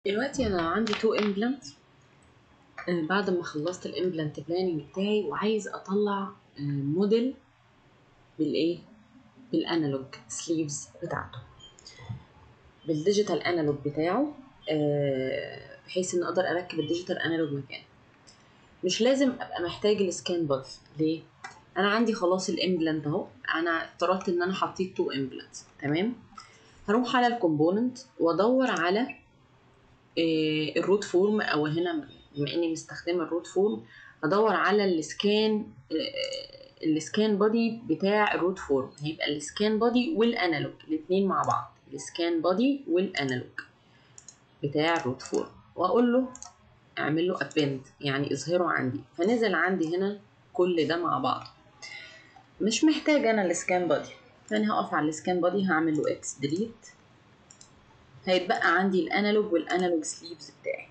دلوقتي انا عندي تو امبلانت بعد ما خلصت الامبلانت بلاننج بتاعي وعايز اطلع آه، موديل بالايه بالانالوج سليفز بتاعته بالديجيتال انالوج بتاعه آه، بحيث ان اقدر اركب الديجيتال انالوج مكانه مش لازم ابقى محتاج السكان بادي ليه انا عندي خلاص الامبلانت اهو انا افترضت ان انا حطيت تو امبلانت تمام هروح على الكومبوننت وادور على آه، الروت فورم او هنا بما اني مستخدمه الروت فورم ادور على السكان آه، السكان بودي بتاع الروت فورم هيبقى السكان بودي والانالوج الاثنين مع بعض السكان بودي والانالوج بتاع الروت فورم واقول له اعمل له ابند يعني اظهره عندي فنزل عندي هنا كل ده مع بعض مش محتاج انا السكان بودي فانا هقف على السكان بودي هعمل له اكس ديليت هيتبقى عندي الانالوج والانالوج سليفز بتاعي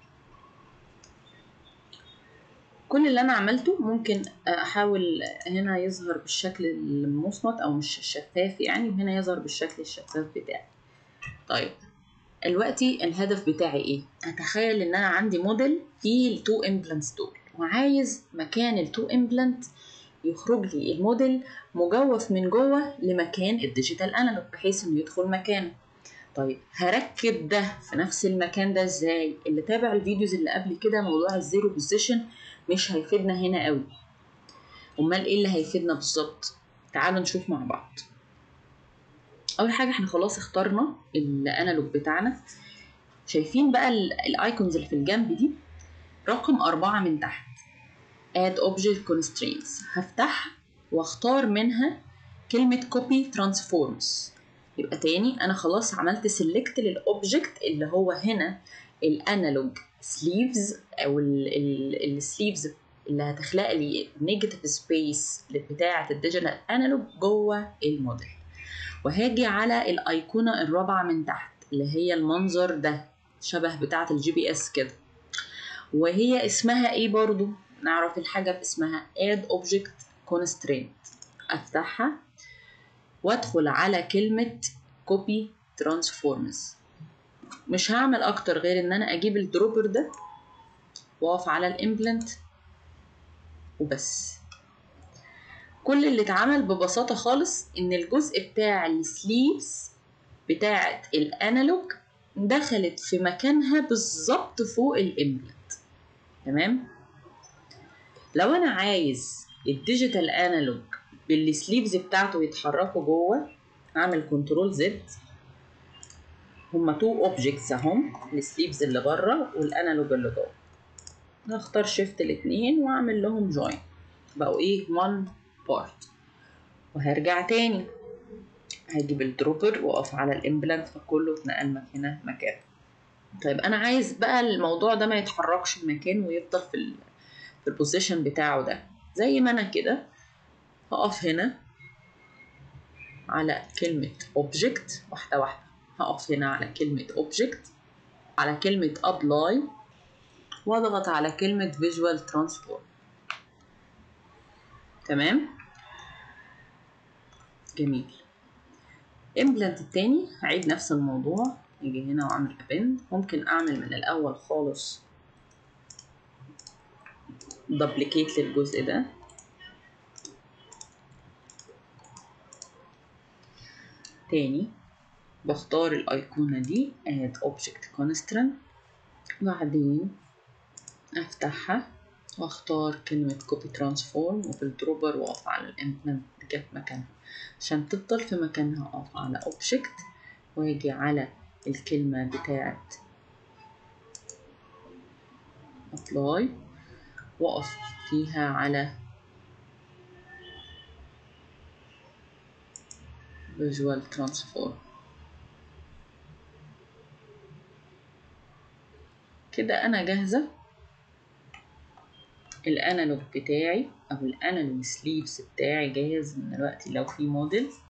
كل اللي انا عملته ممكن احاول هنا يظهر بالشكل المصمت او مش شفاف يعني وهنا يظهر بالشكل الشفاف بتاعي طيب دلوقتي الهدف بتاعي ايه اتخيل ان انا عندي موديل فيه التو امبلانتس دول وعايز مكان التو امبلانت يخرج لي الموديل مجوف من جوه لمكان الديجيتال انالوج بحيث انه يدخل مكانه طيب هركب ده في نفس المكان ده ازاي اللي تابع الفيديوز اللي قبل كده موضوع الزيرو بوزيشن مش هيفيدنا هنا قوي امال ايه اللي هيفيدنا بالظبط تعالوا نشوف مع بعض اول حاجه احنا خلاص اخترنا الانالوج بتاعنا شايفين بقى الايكونز اللي في الجنب دي رقم أربعة من تحت add object constraints هفتح واختار منها كلمة copy transforms يبقى تاني انا خلاص عملت سيلكت للاوبجكت اللي هو هنا الانالوج سليفز او السليفز اللي هتخلق لي نيجاتيف سبيس بتاعه الديجيتال انالوج جوه الموديل وهاجي على الايقونه الرابعه من تحت اللي هي المنظر ده شبه بتاعه الجي بي اس كده وهي اسمها ايه برضو نعرف الحاجه باسمها add object constraint افتحها وادخل على كلمة copy transforms مش هعمل اكتر غير ان انا اجيب الدروبر ده واقف على الامبلنت وبس كل اللي اتعمل ببساطة خالص ان الجزء بتاع السليفز بتاعة الانالوج دخلت في مكانها بالظبط فوق الامبلنت تمام لو انا عايز الديجيتال انالوج بالسليفز بتاعته يتحركوا جوه اعمل كنترول زد هما تو اوبجكتس اهم السليفز اللي بره والانالوج اللي جوه هختار شيفت الاتنين واعمل لهم جوين بقوا ايه one بارت وهرجع تاني هجيب الدروبر واقف على الامبلانت فكله اتنقل مكانه مكانه طيب انا عايز بقى الموضوع ده ما يتحركش من مكانه ويفضل في ال في البوزيشن بتاعه ده زي ما انا كده هقف هنا على كلمة object واحدة واحدة هقف هنا على كلمة object على كلمة apply واضغط على كلمة visual transform تمام جميل implant التاني هعيد نفس الموضوع اجي هنا واعمل append ممكن اعمل من الاول خالص duplicate للجزء ده تاني بختار الأيقونة دي add object constraint بعدين أفتحها واختار كلمة copy transform وفي الدروبر واقف على الامبلنت جت مكانها عشان تفضل في مكانها اقف على object واجي على الكلمة بتاعت apply واقف فيها على visual transform كده انا جاهزة الانالوج بتاعي او الانالوج سليفز بتاعي جاهز من دلوقتي لو في موديل